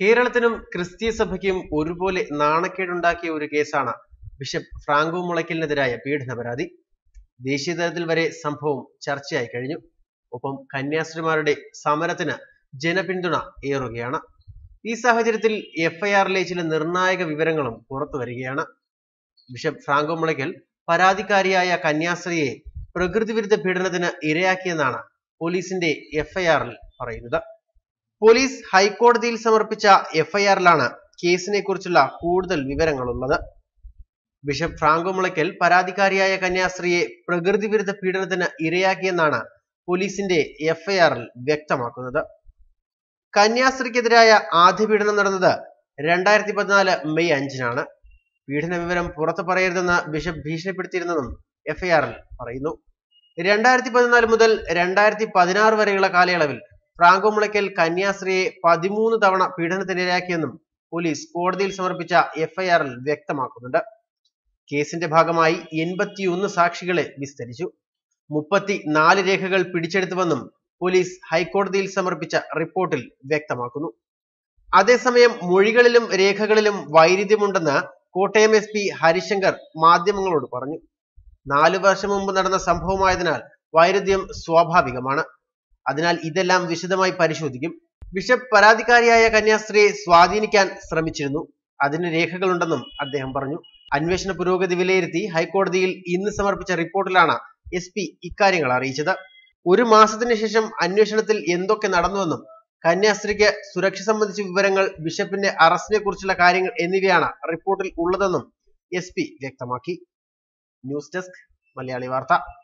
കേരളത്തിനും ക്രിസ്തീയ സഭയ്ക്കും ഒരുപോലെ നാണക്കേടുണ്ടാക്കിയ ഒരു കേസാണ് ബിഷപ്പ് ഫ്രാങ്കോ മുളയ്ക്കലിനെതിരായ പീഡന പരാതി ദേശീയ തലത്തിൽ വരെ സംഭവം ചർച്ചയായി കഴിഞ്ഞു ഒപ്പം കന്യാസ്ത്രീമാരുടെ സമരത്തിന് ജനപിന്തുണ ഏറുകയാണ് ഈ സാഹചര്യത്തിൽ എഫ്ഐആറിലെ ചില നിർണായക വിവരങ്ങളും പുറത്തു വരികയാണ് ബിഷപ്പ് ഫ്രാങ്കോ മുളയ്ക്കൽ പരാതിക്കാരിയായ കന്യാസ്ത്രീയെ പ്രകൃതിവിരുദ്ധ പീഡനത്തിന് ഇരയാക്കിയെന്നാണ് പോലീസിന്റെ എഫ്ഐആറിൽ പറയുന്നത് പോലീസ് ഹൈക്കോടതിയിൽ സമർപ്പിച്ച എഫ്ഐആറിലാണ് കേസിനെ കുറിച്ചുള്ള കൂടുതൽ വിവരങ്ങളുള്ളത് ബിഷപ്പ് ഫ്രാങ്കോ മുളയ്ക്കൽ പരാതിക്കാരിയായ കന്യാസ്ത്രീയെ പ്രകൃതിവിരുദ്ധ പീഡനത്തിന് ഇരയാക്കിയെന്നാണ് പോലീസിന്റെ എഫ്ഐആറിൽ വ്യക്തമാക്കുന്നത് കന്യാസ്ത്രീക്കെതിരായ ആദ്യ പീഡനം നടന്നത് രണ്ടായിരത്തി പതിനാല് മെയ് അഞ്ചിനാണ് പീഡന വിവരം പുറത്തു പറയരുതെന്ന് ബിഷപ്പ് ഭീഷണിപ്പെടുത്തിയിരുന്നതും എഫ്ഐആറിൽ പറയുന്നു രണ്ടായിരത്തി പതിനാല് മുതൽ രണ്ടായിരത്തി പതിനാറ് വരെയുള്ള കാലയളവിൽ ഫ്രാങ്കോ മുളയ്ക്കൽ കന്യാസ്ത്രീയെ പതിമൂന്ന് തവണ പീഡനത്തിനിരയാക്കിയെന്നും പോലീസ് കോടതിയിൽ സമർപ്പിച്ച എഫ്ഐആറിൽ വ്യക്തമാക്കുന്നുണ്ട് കേസിന്റെ ഭാഗമായി എൺപത്തിയൊന്ന് സാക്ഷികളെ വിസ്തരിച്ചു മുപ്പത്തി നാല് രേഖകൾ പിടിച്ചെടുത്തുവെന്നും പോലീസ് ഹൈക്കോടതിയിൽ സമർപ്പിച്ച റിപ്പോർട്ടിൽ വ്യക്തമാക്കുന്നു അതേസമയം മൊഴികളിലും രേഖകളിലും വൈരുദ്ധ്യമുണ്ടെന്ന് കോട്ടയം എസ് പി ഹരിശങ്കർ മാധ്യമങ്ങളോട് പറഞ്ഞു നാലു വർഷം മുമ്പ് നടന്ന സംഭവമായതിനാൽ വൈരുദ്ധ്യം സ്വാഭാവികമാണ് അതിനാൽ ഇതെല്ലാം വിശദമായി പരിശോധിക്കും ബിഷപ്പ് പരാതിക്കാരിയായ കന്യാസ്ത്രീയെ സ്വാധീനിക്കാൻ ശ്രമിച്ചിരുന്നു അതിന് രേഖകളുണ്ടെന്നും അദ്ദേഹം പറഞ്ഞു അന്വേഷണ പുരോഗതി വിലയിരുത്തി ഹൈക്കോടതിയിൽ ഇന്ന് സമർപ്പിച്ച റിപ്പോർട്ടിലാണ് എസ് പി ഇക്കാര്യങ്ങൾ അറിയിച്ചത് ഒരു മാസത്തിന് ശേഷം അന്വേഷണത്തിൽ എന്തൊക്കെ നടന്നുവെന്നും കന്യാസ്ത്രീക്ക് സുരക്ഷ സംബന്ധിച്ച വിവരങ്ങൾ ബിഷപ്പിന്റെ അറസ്റ്റിനെ കുറിച്ചുള്ള കാര്യങ്ങൾ എന്നിവയാണ് റിപ്പോർട്ടിൽ ഉള്ളതെന്നും എസ് പി വ്യക്തമാക്കി ന്യൂസ് ഡെസ്ക് മലയാളി വാർത്ത